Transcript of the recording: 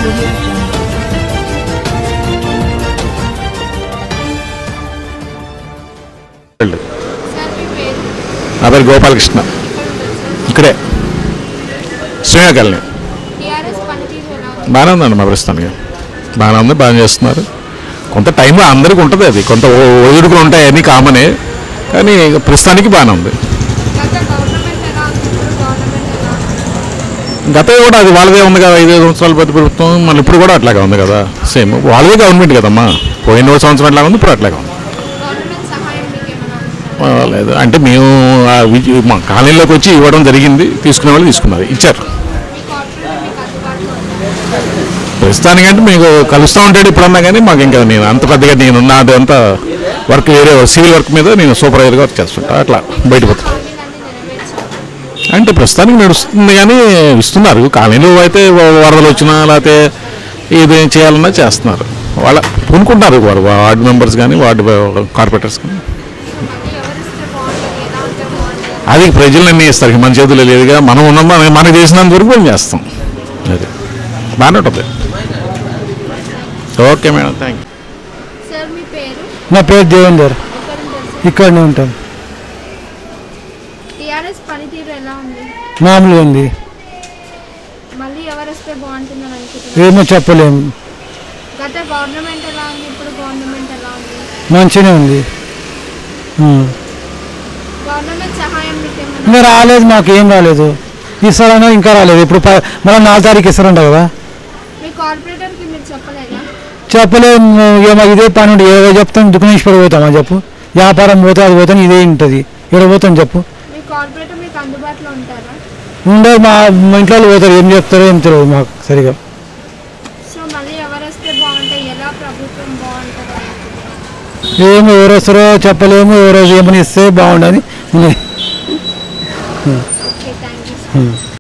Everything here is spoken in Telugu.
audio jungle. వెళ్ళు. సార్ మీ పేరు నా పేరు గోపాలకృష్ణ ఇక్కడే శ్రీనగర్ కాలనీ టీఆర్ఎస్ పనితీరు ఎలా ఉంది బాగానే ఉందండి మా ప్రస్తుతానికి బాగానే ఉంది బాగా చేస్తున్నారు కొంత టైం అందరికీ ఉంటుంది అది కొంత ఓ- ఒడిదుడుకులు ఉంటాయి అన్నీ కామనే కానీ ప్రస్తుతానికి బాగానే ఉంది గత గవర్నమెంట్ ఎలా ఉంది ఇప్పుడు గవర్నమెంట్ ఎలా ఉంది గత కూడా అది వాళ్ళదే ఉంది కదా ఐదు సంవత్సరాల పెద్ద ప్రభుత్వం మళ్ళీ ఇప్పుడు కూడా అట్లాగే ఉంది కదా సేమ్ వాళ్ళదే గవర్నమెంట్ కదమ్మా పోయిన సంవత్సరం ఎట్లా ఉంది ఇప్పుడు అట్లాగే ఉంది గవర్నమెంట్ సహాయం మీకు ఏమైనా ఉందా ఆ, లేదు అంటే మేము ఆ విజ- మా కాలనీలోకి వచ్చి ఇవ్వడం జరిగింది తీసుకునే వాళ్ళు తీసుకున్నారు ఇచ్చారు మీ కార్పొరేటర్ మీకు అందుబాటులో ఉందా ప్రస్తుతానికంటే మీకు కలుస్తూ ఉంటాడు ఇప్పుడన్నా కానీ మాకు ఇంకా నేను అంత పెద్దగా నేను నాది అంతా వర్క్ వేరే సివిల్ వర్క్ మీద నేను సూపర్వైజర్గా వర్క్ చేస్తుంటా అట్లా బయటపోతా హామీలన్నీ నెరవేర్చారు అంటే ప్రస్తుతానికి నడుస్తుంది కానీ ఇస్తున్నారు కాలనీలో అయితే వ- వరదలు వచ్చినా లేకపోతే ఏది చేయాలన్నా చేస్తున్నారు వాళ్ళ పూనుకుంటున్నారు వారు వార్డు మెంబర్స్ కానీ వార్డు కార్పొరేటర్స్ కానీ మళ్ళీ ఎవరిస్తే బాగుంటుంది ఎలా ఉంటే బాగుంటుంది అది ప్రజలు నిర్ణయిస్తారు మన చేతుల్లో లేదుగా మనం ఉన్నాం మన- మనకి చేసినంత వరకు మేము చేస్తాం అది బాగానే ఉంటుంది okay madam thank you sir మీ పేరు నా పేరు దేవేందర్ ఎక్కడ తెలుసు ఇక్కడనే ఉంటాం టీఆర్ఎస్ పనితీరు ఎలా ఉంది మామూలుగా ఉంది మళ్ళీ ఎవరు వస్తే బాగుంటుందని అనుకుంటున్నారు ఏమో చెప్పలేము గత గవర్నమెంట్ ఎలా ఉంది ఇప్పుడు గవర్నమెంట్ ఎలా ఉంది మంచిగానే ఉంది ఉం. గవర్నమెంట్ సహాయం మీకు ఏమైనా ఇంకా రాలేదు మాకు ఏం రాలేదు ఇస్తారన్నా ఇంకా రాలేదు ఇప్పుడు ప- మళ్ళీ నాలుగు తారీఖు ఇస్తారంట కదా మీ కార్పొరేటర్కి మీరు చెప్పలేదా చెప్పలేము ఇక మాకు ఇదే పని ఉండి ఏదో చెప్తాం దుకాణేశ్వర పోతామా చెప్పు వ్యాపారం పోతే అది పోతాం ఇదే ఉంటుంది ఇక్కడ పోతాం చెప్పు మీ కార్పొరేటర్ మీకు అందుబాటులో ఉంటారా ఉండదు మా మా ఇంట్లో వాళ్ళు పోతారు ఏం చెప్తారో ఏం తెలియదు మాకు సరిగా సో మళ్ళీ ఎవరు వస్తే బాగుంటాయి ఎలా ప్రభుత్వం బాగుంటుంది ఏమో ఎవరు వస్తారో చెప్పలేము ఎవరో ఏమని ఇస్తే బాగుండని ఉంది ఓకే థ్యాంక్ యూ